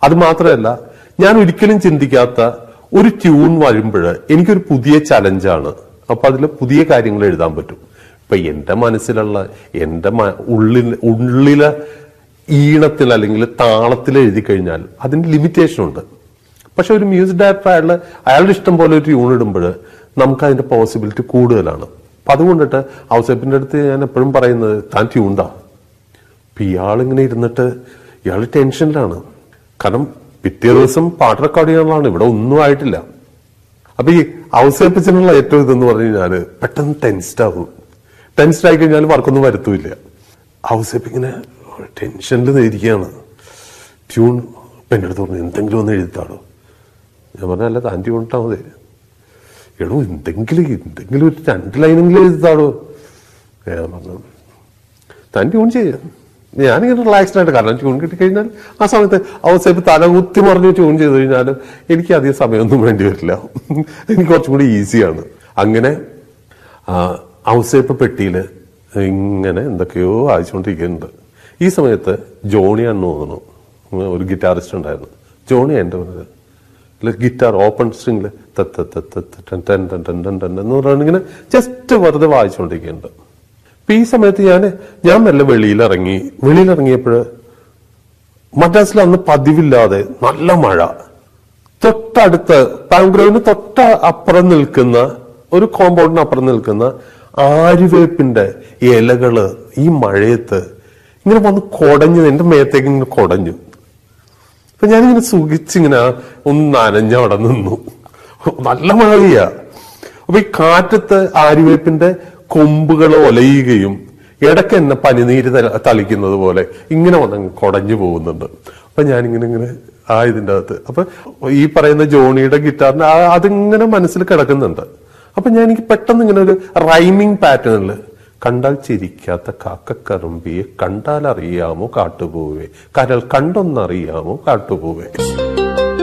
അത് മാത്രമല്ല ഞാൻ ഒരിക്കലും ചിന്തിക്കാത്ത ഒരു ട്യൂൺ വരുമ്പോൾ എനിക്കൊരു പുതിയ ചലഞ്ചാണ് അപ്പൊ അതിൽ പുതിയ കാര്യങ്ങൾ എഴുതാൻ പറ്റും ഇപ്പൊ എന്റെ മനസ്സിലുള്ള എന്റെ മ- ഉള്ളിൽ ഉള്ളിലെ ഈണത്തിൽ അല്ലെങ്കിൽ താളത്തിൽ എഴുതി കഴിഞ്ഞാൽ അതിന് ലിമിറ്റേഷൻ ഉണ്ട് പക്ഷെ ഒരു മ്യൂസിക് ഡയറക്ടർ അയാളുടെ അയാളുടെ ഇഷ്ടം പോലെ ഒരു ട്യൂൺ ഇടുമ്പോൾ നമുക്ക് അതിന്റെ പോസിബിലിറ്റി കൂടുതലാണ് അപ്പൊ അതുകൊണ്ടിട്ട് ഔസേപ്പിന്റെ അടുത്ത് ഞാൻ എപ്പോഴും പറയുന്നത് താൻ ട്യൂണ്ടാ അപ്പൊ ഇയാളിങ്ങനെ ഇരുന്നിട്ട് ഇയാൾ ടെൻഷനിലാണ് കാരണം പിറ്റേ ദിവസം പാട്ട് റെക്കോർഡ് ചെയ്യാനുള്ളതാണ് ഇവിടെ ഒന്നും ആയിട്ടില്ല അപ്പൊ ഈ ഔസേപ്പിച്ചിനുള്ള ഏറ്റവും ഇതെന്ന് പറഞ്ഞു കഴിഞ്ഞാല് പെട്ടെന്ന് ടെൻസ്ഡ് ആവും ടെൻസ്ഡ് ആയി കഴിഞ്ഞാൽ വർക്കൊന്നും വരുത്തൂല്ല ഔസേപ്പ് ഇങ്ങനെ ടെൻഷനിൽ ഇരിക്കുകയാണ് ട്യൂൺ ഇപ്പൊ എൻ്റെ അടുത്ത് പറഞ്ഞു എന്തെങ്കിലും ഒന്ന് എഴുതാടോ ഞാൻ പറഞ്ഞ അല്ല താൻ ട്യൂൺ ഇട്ടാ മതി എടോ എന്തെങ്കിലും എന്തെങ്കിലും ഒരു രണ്ട് ലൈനെങ്കിലും എഴുതാടോ ഞാൻ പറഞ്ഞു താൻ ട്യൂൺ ചെയ്യാം ഞാനിങ്ങനെ റിലാക്സ്ഡ് ആയിട്ട് കാരണം ട്യൂൺ കിട്ടിക്കഴിഞ്ഞാൽ ആ സമയത്ത് ഔസേപ്പ് തല കുത്തി മറിഞ്ഞ് ട്യൂൺ ചെയ്ത് കഴിഞ്ഞാൽ എനിക്ക് അധികം സമയമൊന്നും വേണ്ടി വരില്ല എനിക്ക് കുറച്ചും കൂടി ഈസിയാണ് അങ്ങനെ ആ, ഔസേപ്പ് പെട്ടിയിൽ ഇങ്ങനെ എന്തൊക്കെയോ വായിച്ചുകൊണ്ടിരിക്കുന്നുണ്ട് ഈ സമയത്ത് ജോണിയാണെന്ന് തോന്നുന്നു ഒരു ഗിറ്റാറിസ്റ്റ് ഉണ്ടായിരുന്നു ജോണി എൻ്റെ പറഞ്ഞത് ഗിറ്റാർ ഓപ്പൺ സ്ട്രിങ്ങിൽ എന്ന് പറയുന്നത് ഇങ്ങനെ ജസ്റ്റ് വെറുതെ വായിച്ചുകൊണ്ടിരിക്കുന്നുണ്ട് അപ്പൊ ഈ സമയത്ത് ഞാൻ ഞാൻ മെല്ലെ വെളിയിലിറങ്ങി വെളിയിലിറങ്ങിയപ്പോൾ മദ്രാസിൽ അന്ന് പതിവില്ലാതെ നല്ല മഴ തൊട്ടടുത്ത് പാങ്കുറവിന് തൊട്ട അപ്പുറം നിൽക്കുന്ന ഒരു കോമ്പൗണ്ടിന് അപ്പുറം നിൽക്കുന്ന ആര്യവേപ്പിന്റെ ഇലകള് ഈ മഴയത്ത് ഇങ്ങനെ വന്ന് കൊടഞ്ഞു എന്റെ മേത്തേക്ക് ഇങ്ങനെ കൊടഞ്ഞു അപ്പൊ ഞാനിങ്ങനെ സുഖിച്ചിങ്ങനെ ഒന്ന് നനഞ്ഞ അവിടെ നിന്നു നല്ല മഴ പെയ്യാ അപ്പൊ ഈ കാറ്റത്ത് ആര്യവേപ്പിന്റെ കൊമ്പുകൾ ഒലയുകയും ഇടയ്ക്ക് എന്നെ പനിനീര് തല- തളിക്കുന്നത് പോലെ ഇങ്ങനെ വന്ന് കൊടഞ്ഞു പോകുന്നുണ്ട് അപ്പൊ ഞാനിങ്ങനെ ഇങ്ങനെ ആ ഇതിന്റെ അകത്ത് അപ്പൊ ഈ പറയുന്ന ജോണിയുടെ ഗിറ്റാറിന് ആ- അതിങ്ങനെ മനസ്സിൽ കിടക്കുന്നുണ്ട് അപ്പൊ ഞാൻ എനിക്ക് പെട്ടെന്ന് ഇങ്ങനെ ഒരു റൈമിംഗ് പാറ്റേണിൽ കണ്ടാൽ ചിരിക്കാത്ത കാക്കക്കറുമ്പിയെ കണ്ടാൽ അറിയാമോ കാട്ടുപോവേ കരൽ കണ്ടൊന്നറിയാമോ കാട്ടുപോവേ